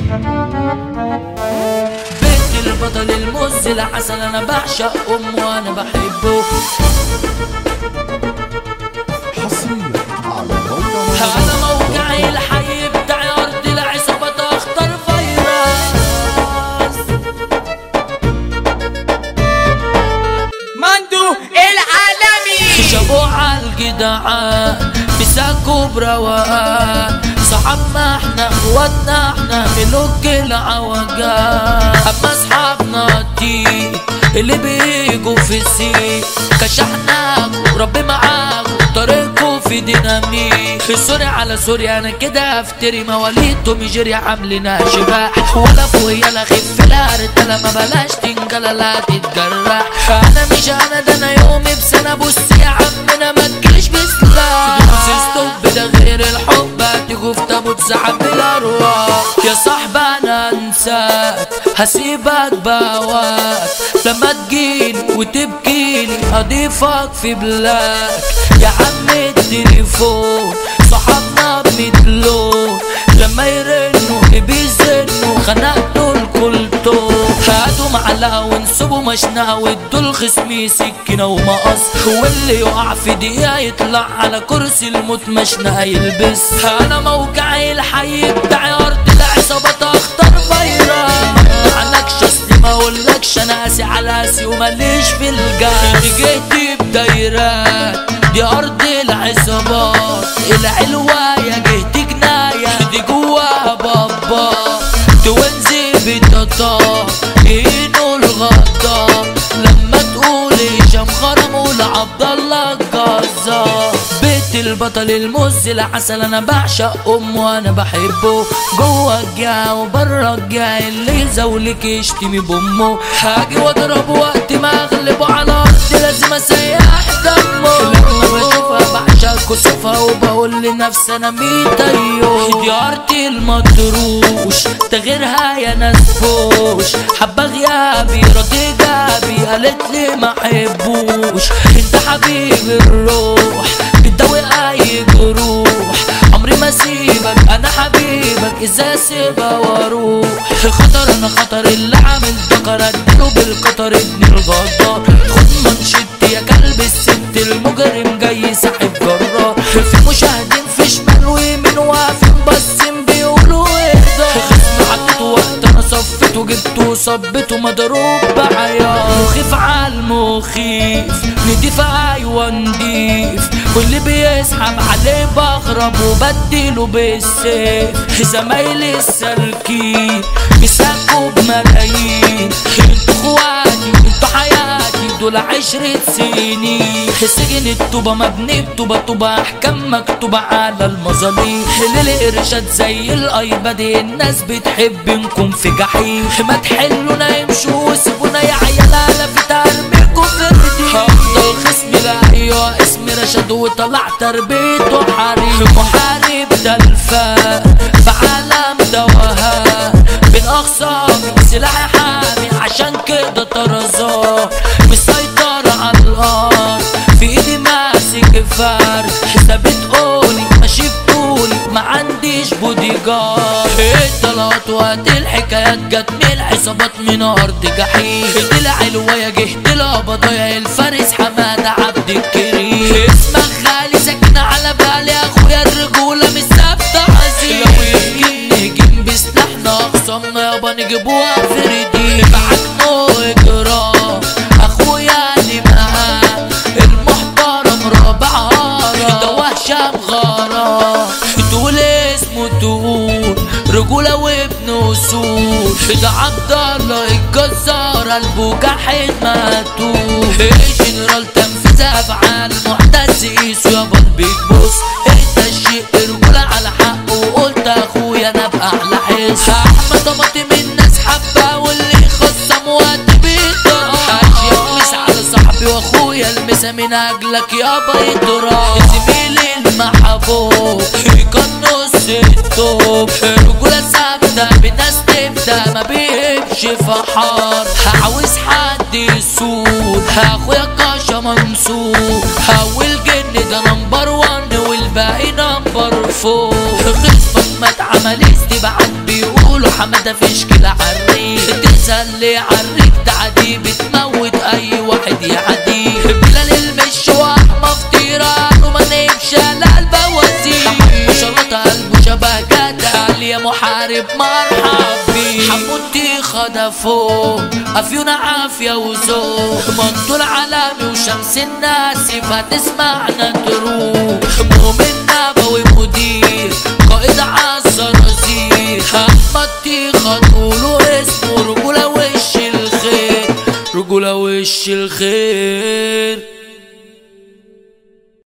بنت البطل المز العسل انا بعشق امه وانا بحبه حصريا على موقع انا موقعي الحي بتاعي ارض العصابات اخطر فيروس مندو العالمي شابوه عالجدعان مساكوا بروقان صحابنا احنا اخواتنا احنا ملوك العوجان اما اصحابنا دي اللي بيجوا في السيق كشحناكوا ربي معاكوا طريقكوا في ديناميك سوري على سوري انا كده افتري مواليد تومي جيري عاملينها شباح ولا فوقيا لا خف لا رجاله ما بلاش تنجلى لا تتجرح انا مش انا ده انا يومي بسنه بص يا عمنا ما تجيش بسلاح ستوب ده غير الحب هتيجوا في تابوت سحب الارواح يا صاحبي انا انساك هسيبك بواك لما تجيلي وتبكيلي هضيفك في بلاك يا عم التليفون صحابنا بمثلون لما يرنوا بيزنوا خنقتوا الكلتون هاتوا معلقة وانسبوا مشنقة وادوا الخصم سكينة ومقص واللي يقع في دقيقة يطلع على كرسي الموت مشنقة يلبس انا موقعي الحي بتاعي ارض العصابات اخطر فيروس عنكش اصلي ما اقولكش انا قاسي على قاسي وماليش في الجاز جيتي بدايرات دي ارض العصابات العلواية جهتي جناية دي جواها بابا توينزي بتطا اينو الغطا لما تقول هشام خرم قول عبد الله الجزار بيت البطل المز العسل انا بعشق امه وانا بحبه جوه الجا وبره الجا اللي يزولك يشتمي بامه هاجي واضرب وقت ما اغلبه على ارض لازم اسيح دمه لما بشوفها بعشق كسوفها وبقول لنفسي انا ميت ايوه دي ارضي المطروش تغيرها يا ناس فوش حبة غيابي راضي جابي قالت لي ما حبوش انت حبيب الروح بتداوي اي جروح عمري ما اسيبك انا حبيبك ازاي اسيبها واروح خطر انا خطر اللي عامل ذكر اديله بالقطر ابن الغدار خد منشدتي يا كلب الست المجرم جاي ساحب جرار في مشاهدين في شمال ويمين واقفين باصين بيقولوا اهدى خصم حطيته وقت انا صفيته جبته وصبيته مضروب بعيار مخيف عالمخيف نضيف ايوه نضيف واللي بيسحب عليه بغرب وبديله بالسيف زمايلي السالكين بيساكوا بملايين انتوا اخواتي انتوا حياتي دول عشرة سنين سجن الطوبة مبني بطوبة طوبة أحكام مكتوبة على المظاليم للإرشاد زي الأيباد الناس بتحب نكون في جحيم ما تحلونا يمشوا وسيبونا يا عيال على في تربيكوا في الدين أفضل خصم لا أيوة اسمي رشاد وطلع تربيته حريم محارب ده الفا في عالم دوها بين أخصامي سلاحي حامي عشان كده طرزان مسيطر على الأرض في إيدي ماسك فار حسابي تقولي ماشي بطولي ما عنديش بودي جارد الطلعات وقت الحكايات جت من العصابات من أرض جحيم دي العلوية جهد القبضايا الفارس حمادة عبد الكريم اسمك غالي ساكن على بالي أخويا الرجولة مش ثابتة عزيز لو يمكن نهجم بسلاحنا أخصامنا يابا نجيبوها فردي بعدنا إجرام أخويا اللي معاه المحترم رابع هارة ده وهشام غارة تقول اسمه تقول رجولة وابن أصول ده عبد الله الجزار قلبه جحيم مقتول الجنرال تنفيذ أفعال معتز قيسو يابا البيج بوس انت الشيء رجولة على حق وقلت أخويا أنا بأعلى حس أحمد طماطم الناس حبة واللي خصم وقت بيضة يمس على صاحبي واخويا المسا من اجلك يابا يضرب زميلي المحبوب كان نص الطوب رجولة ثابتة بناس تبدأ ما بيهمش في حار عاوز حد يسود اخويا كاشا منصور حول جن ده نمبر وان والباقي نمبر فور خصمك ما اتعمل استبعاد بيقولوا حمادة فيشكل عريق تسلي عريق تعدي بتموت اي واحد يعدي بلال المشوح مفطيرة وما نمشي على البوازير ما شاء الله قلبه شبه جدع يا محارب مرحب بيه حمودتي خدفوه افيونا عافية وذوق منطول عالمي وشمس الناس فتسمعنا تروح مؤمن نبوي مدير قائد عالصراصير احمد تيخة طوله اسمه رجولة وش الخير رجولة وش الخير